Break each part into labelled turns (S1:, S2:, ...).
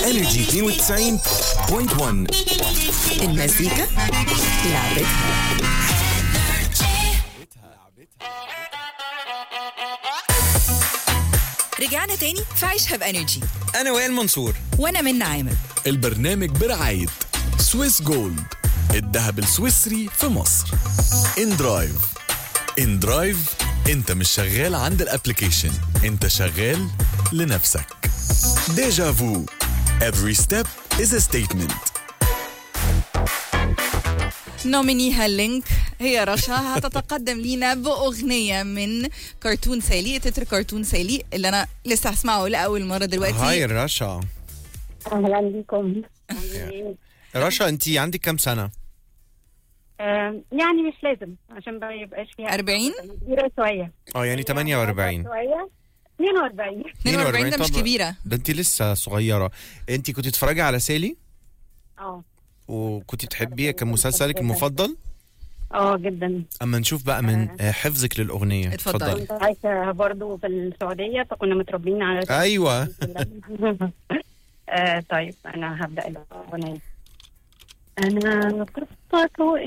S1: انرجي 92.1
S2: المزيكا لعبتها رجعنا تاني في عيشها بانرجي
S3: انا وائل منصور
S2: وانا من عامر
S1: البرنامج برعاية سويس جولد الذهب السويسري في مصر ان درايف ان درايف انت مش شغال عند الابليكيشن انت شغال لنفسك ديجا فو every step is a statement
S2: نومينيها اللينك هي رشا هتتقدم لينا بأغنية من كرتون سيلي تتر كرتون سيلي اللي أنا لسه هسمعه لأول مرة دلوقتي
S3: هاي رشا
S4: اهلا بكم عاملين إيه؟
S3: رشا انت عندك كام سنه
S4: آه، يعني مش لازم عشان ما يبقاش فيها
S2: 40
S4: كبيرة شوية
S3: اه يعني 48
S4: شوية 42
S2: 42 ده مش
S3: طب-
S2: كبيرة
S3: ده انت لسه صغيره انت كنت تتفرجي على سالي
S4: اه
S3: وكنت تحبيها كمسلسلك المفضل
S4: اه جدا
S3: اما نشوف بقى من آه، حفظك للاغنيه
S2: اتفضلي.
S4: كنت عايشة برضو في السعودية فكنا متربيين على
S3: ايوه
S4: آه طيب أنا هبدأ الأغنية أنا قصة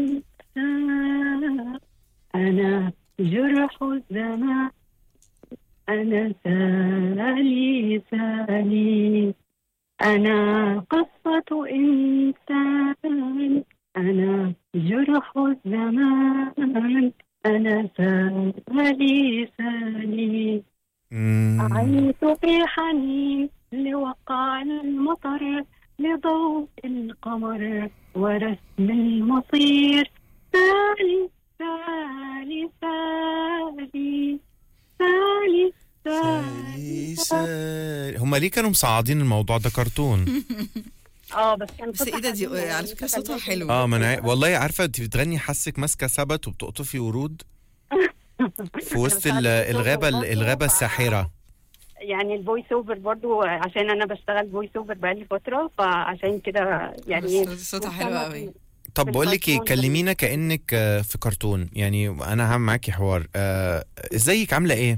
S4: إنسان أنا جرح الزمان أنا سالي سالي أنا قصة إنسان أنا جرح الزمان أنا سالي سالي
S3: مم.
S4: عيت في حنين لوقع المطر لضوء القمر ورسم المصير سالي سالي سالي سالي سالي
S3: سالي هما ليه كانوا مصعدين الموضوع ده كرتون
S4: اه بس كان
S2: بس ايه ده دي على فكرة صوتها حلو
S3: اه ما انا والله عارفه انت بتغني حاسك ماسكه سبت وبتقطفي ورود في وسط ال- الغابه الغابه الساحره
S4: يعني الفويس اوفر برضو عشان انا بشتغل فويس اوفر بقالي فتره فعشان كده يعني
S2: بس صوتها حلو قوي
S3: طب بقول لك ايه
S4: بالكرتون.
S3: كلمينا كانك آه، في كرتون يعني انا هعمل معاكي حوار آه، ازيك عامله ايه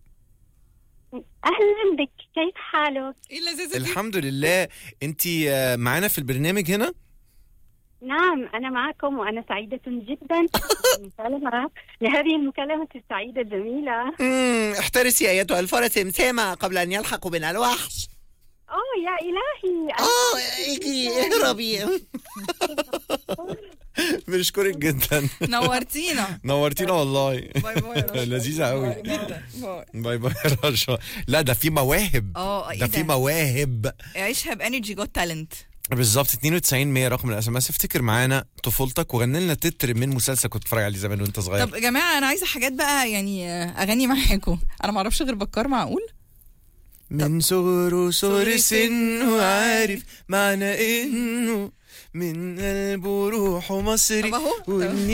S4: اهلا بك كيف حالك
S2: ايه اللذيذة دي
S3: الحمد لله انت معانا في البرنامج هنا
S4: نعم أنا معكم وأنا سعيدة جدا بالمكالمة لهذه المكالمة السعيدة الجميلة
S3: امم احترسي ايتها الفرس مسامة قبل ان يلحق بنا الوحش
S4: أوه يا إلهي
S3: اه اجي اهربي بنشكرك جدا
S2: نورتينا
S3: نورتينا والله
S2: باي باي يا رشا.
S3: لذيذة قوي.
S2: باي جدا. باي.
S3: باي باي يا رشا لا ده في مواهب
S2: اه ايه
S3: ده في
S2: ده
S3: مواهب
S2: عيشها بانرجي جوت تالنت
S3: بالظبط 92 100 رقم الاس ام اس افتكر معانا طفولتك وغني لنا تتر من مسلسل كنت بتتفرج عليه زمان وانت صغير
S2: طب يا جماعه انا عايزه حاجات بقى يعني آه، اغاني معاكم انا ما اعرفش غير بكار معقول
S3: من صغره صغر
S2: صغر
S3: سنه عارف معنى انه من قلبه روحه مصري
S2: طب أهو. طب.
S3: والنيل